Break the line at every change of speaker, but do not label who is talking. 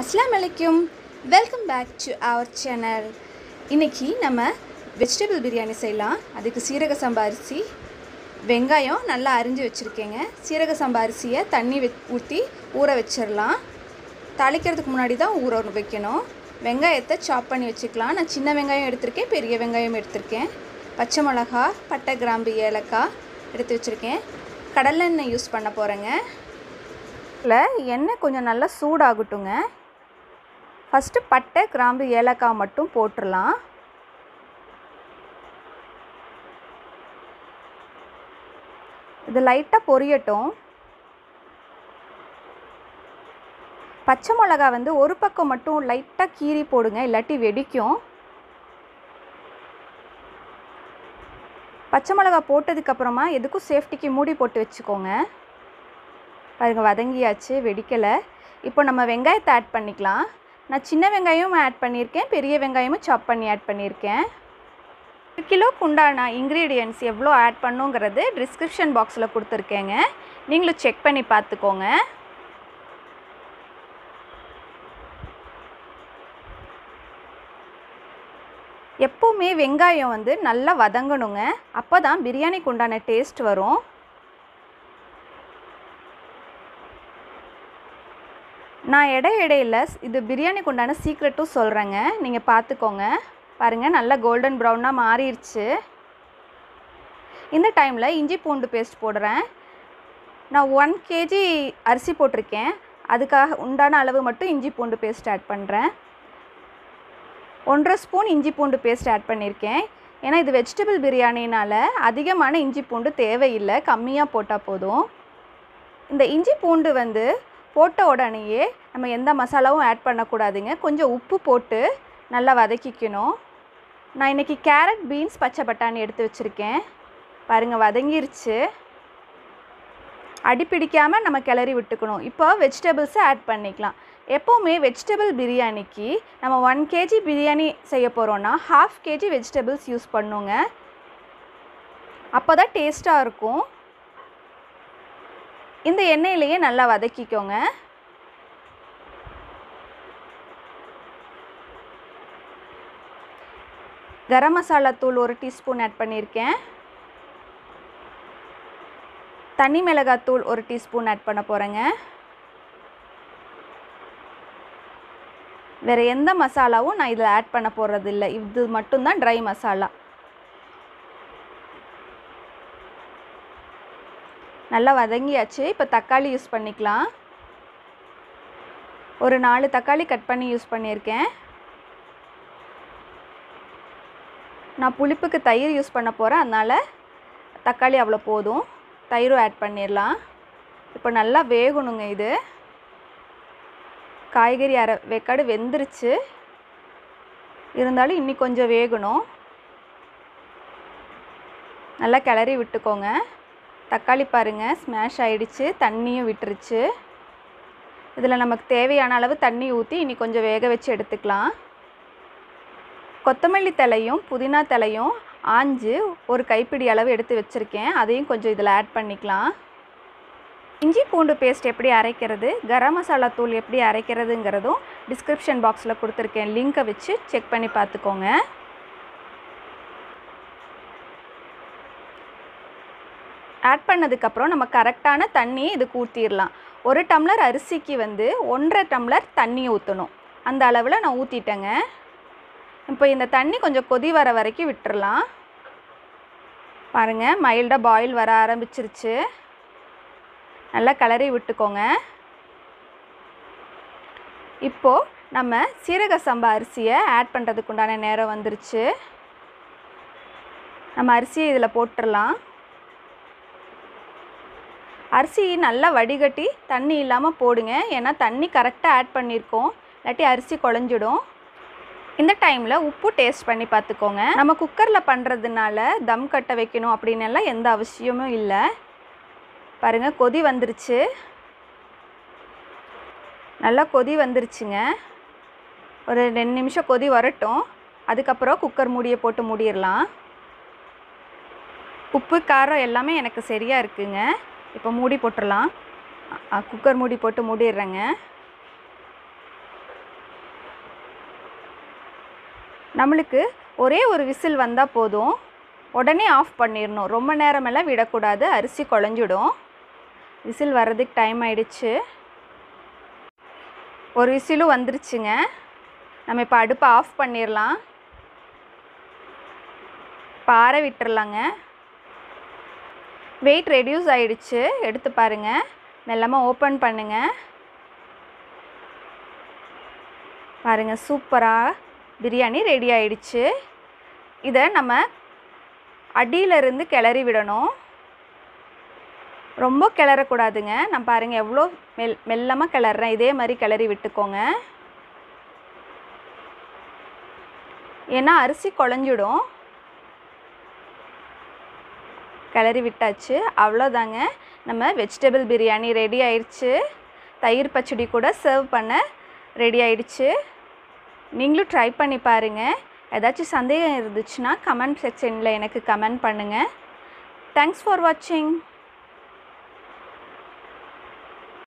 அஸ்லாம் வலைக்கும் welcome back to our channel இன்னைக்கு நம்ம வெஜிடபிள் பிரியாணி செய்யலாம் அதுக்கு சீரக சம்பா அரிசி வெங்காயம் நல்லா அரிஞ்சு வச்சுருக்கேங்க சீரக சம்பா அரிசியை தண்ணி வெ ஊற்றி ஊற வச்சிடலாம் தாளிக்கிறதுக்கு முன்னாடி தான் ஊற வைக்கணும் வெங்காயத்தை சாப் பண்ணி வச்சுக்கலாம் நான் சின்ன வெங்காயம் எடுத்திருக்கேன் பெரிய வெங்காயம் எடுத்திருக்கேன் பச்சை மிளகா பட்டை கிராம்பு ஏலக்காய் எடுத்து வச்சுருக்கேன் கடலெண்ணெய் யூஸ் பண்ண போகிறேங்க இல்லை எண்ணெய் கொஞ்சம் நல்லா சூடாகட்டுங்க ஃபஸ்ட்டு பட்டை கிராம்பு ஏலக்காய் மட்டும் போட்டுடலாம் இது லைட்டாக பொரியட்டும் பச்சை மிளகா வந்து ஒரு பக்கம் மட்டும் லைட்டாக கீறி போடுங்க இல்லாட்டி வெடிக்கும் பச்சை மிளகா போட்டதுக்கப்புறமா எதுக்கும் சேஃப்டிக்கு மூடி போட்டு வச்சுக்கோங்க பாருங்க வதங்கியாச்சு வெடிக்கலை இப்போ நம்ம வெங்காயத்தை ஆட் பண்ணிக்கலாம் நான் சின்ன வெங்காயமும் ஆட் பண்ணியிருக்கேன் பெரிய வெங்காயமும் சாப் பண்ணி ஆட் பண்ணியிருக்கேன் ஒரு கிலோக்கு உண்டான இன்க்ரீடியன்ட்ஸ் எவ்வளோ ஆட் பண்ணுங்கிறது டிஸ்கிரிப்ஷன் பாக்ஸில் கொடுத்துருக்கேங்க நீங்களும் செக் பண்ணி பார்த்துக்கோங்க எப்போவுமே வெங்காயம் வந்து நல்லா வதங்கணுங்க அப்போ தான் பிரியாணிக்கு உண்டான டேஸ்ட் வரும் நான் இடை இடையில இது பிரியாணிக்கு உண்டான சீக்ரெட்டும் சொல்கிறேங்க நீங்கள் பார்த்துக்கோங்க பாருங்கள் நல்லா கோல்டன் ப்ரௌனாக மாறிடுச்சு இந்த டைமில் இஞ்சி பூண்டு பேஸ்ட் போடுறேன் நான் ஒன் கேஜி அரிசி போட்டிருக்கேன் அதுக்காக உண்டான அளவு மட்டும் இஞ்சி பூண்டு பேஸ்ட் ஆட் பண்ணுறேன் ஒன்றரை ஸ்பூன் இஞ்சி பூண்டு பேஸ்ட் ஆட் பண்ணியிருக்கேன் ஏன்னா இது வெஜிடபிள் பிரியாணினால் அதிகமான இஞ்சி பூண்டு தேவையில்லை கம்மியாக போட்டால் போதும் இந்த இஞ்சி பூண்டு வந்து போட்ட உடனேயே நம்ம எந்த மசாலாவும் ஆட் பண்ணக்கூடாதுங்க கொஞ்சம் உப்பு போட்டு நல்லா வதக்கிக்கணும் நான் இன்றைக்கி கேரட் பீன்ஸ் பச்சை பட்டாணி எடுத்து வச்சுருக்கேன் பாருங்கள் வதங்கிருச்சு அடி பிடிக்காமல் நம்ம கிளறி விட்டுக்கணும் இப்போ வெஜிடபிள்ஸை ஆட் பண்ணிக்கலாம் எப்போவுமே வெஜிடபிள் பிரியாணிக்கு நம்ம ஒன் கேஜி பிரியாணி செய்ய போகிறோன்னா ஹாஃப் கேஜி வெஜிடபிள்ஸ் யூஸ் பண்ணுங்க அப்போ தான் டேஸ்ட்டாக இருக்கும் இந்த எண்ணெயிலேயே நல்லா வதக்கிக்கோங்க கரம் மசாலா தூள் ஒரு டீஸ்பூன் ஆட் பண்ணியிருக்கேன் தனி மிளகாத்தூள் ஒரு டீஸ்பூன் ஆட் பண்ண போகிறேங்க வேறு எந்த மசாலாவும் நான் இதில் ஆட் பண்ண போகிறது இல்லை இது மட்டும்தான் ட்ரை மசாலா நல்லா வதங்கியாச்சு இப்போ தக்காளி யூஸ் பண்ணிக்கலாம் ஒரு நாலு தக்காளி கட் பண்ணி யூஸ் பண்ணியிருக்கேன் நான் புளிப்புக்கு தயிர் யூஸ் பண்ண போகிறேன் அதனால் தக்காளி அவ்வளோ போதும் தயிரும் ஆட் பண்ணிடலாம் இப்போ நல்லா வேகணுங்க இது காய்கறி அரை வெக்காடு வெந்துருச்சு இருந்தாலும் இன்னி கொஞ்சம் வேகணும் நல்லா கிளறி விட்டுக்கோங்க தக்காளி பாருங்கள் ஸ்மாஷ் ஆகிடுச்சு தண்ணியும் விட்டுருச்சு இதில் நமக்கு தேவையான அளவு தண்ணி ஊற்றி இனி கொஞ்சம் வேக வச்சு எடுத்துக்கலாம் கொத்தமல்லி தலையும் புதினா தலையும் ஆஞ்சு ஒரு கைப்பிடி அளவு எடுத்து வச்சுருக்கேன் அதையும் கொஞ்சம் இதில் ஆட் பண்ணிக்கலாம் இஞ்சி பூண்டு பேஸ்ட் எப்படி அரைக்கிறது கரம் மசாலா தூள் எப்படி அரைக்கிறதுங்கிறதும் டிஸ்கிரிப்ஷன் பாக்ஸில் கொடுத்துருக்கேன் லிங்க்கை வச்சு செக் பண்ணி பார்த்துக்கோங்க ஆட் பண்ணதுக்கப்புறம் நம்ம கரெக்டான தண்ணி இதுக்கு ஊற்றிடலாம் ஒரு டம்ளர் அரிசிக்கு வந்து ஒன்றரை டம்ளர் தண்ணி ஊற்றணும் அந்த அளவில் நான் ஊற்றிட்டேங்க இப்போ இந்த தண்ணி கொஞ்சம் கொதி வர வரைக்கும் விட்டுறலாம் பாருங்கள் மைல்டாக பாயில் வர ஆரம்பிச்சிருச்சு நல்லா கிளறி விட்டுக்கோங்க இப்போது நம்ம சீரக சம்பா அரிசியை ஆட் பண்ணுறதுக்கு உண்டான நேரம் வந்துருச்சு நம்ம அரிசியை இதில் போட்டுடலாம் அரிசி நல்லா வடிகட்டி தண்ணி இல்லாமல் போடுங்க ஏன்னா தண்ணி கரெக்டாக ஆட் பண்ணியிருக்கோம் இல்லாட்டி அரிசி குழஞ்சிடும் இந்த டைமில் உப்பு டேஸ்ட் பண்ணி பார்த்துக்கோங்க நம்ம குக்கரில் பண்ணுறதுனால தம் கட்ட வைக்கணும் அப்படின்னு எல்லாம் எந்த அவசியமும் இல்லை பாருங்கள் கொதி வந்துருச்சு நல்லா கொதி வந்துருச்சுங்க ஒரு ரெண்டு நிமிஷம் கொதி வரட்டும் அதுக்கப்புறம் குக்கர் மூடியை போட்டு மூடிடலாம் உப்பு காரம் எல்லாமே எனக்கு சரியாக இருக்குங்க இப்போ மூடி போட்டுடலாம் குக்கர் மூடி போட்டு மூடிடுறேங்க நம்மளுக்கு ஒரே ஒரு விசில் வந்தால் போதும் உடனே ஆஃப் பண்ணிடணும் ரொம்ப நேரமெல்லாம் விடக்கூடாது அரிசி குழஞ்சிடும் விசில் வர்றதுக்கு டைம் ஆயிடுச்சு ஒரு விசிலும் வந்துருச்சுங்க நம்ம இப்போ அடுப்பை ஆஃப் பண்ணிடலாம் பாறை விட்டுறலாங்க வெயிட் ரெடியூஸ் ஆயிடுச்சு எடுத்து பாருங்கள் மெல்லமாக ஓப்பன் பண்ணுங்க பாருங்கள் சூப்பராக பிரியாணி ரெடி ஆயிடுச்சு இதை நம்ம அடியிலிருந்து கிளறி விடணும் ரொம்ப கிளறக்கூடாதுங்க நான் பாருங்கள் எவ்வளோ மெல் மெல்லமாக கிளறேன் இதே மாதிரி கிளறி விட்டுக்கோங்க ஏன்னா அரிசி குழஞ்சிடும் கிளறி விட்டாச்சு அவ்வளோதாங்க நம்ம வெஜிடபிள் பிரியாணி ரெடி ஆயிடுச்சு தயிர் பச்சடி கூட சர்வ் பண்ண ரெடி ஆயிடுச்சு நீங்களும் ட்ரை பண்ணி பாருங்கள் ஏதாச்சும் சந்தேகம் இருந்துச்சுன்னா கமெண்ட் செக்ஷனில் எனக்கு கமெண்ட் பண்ணுங்கள் தேங்க்ஸ் ஃபார் வாட்சிங்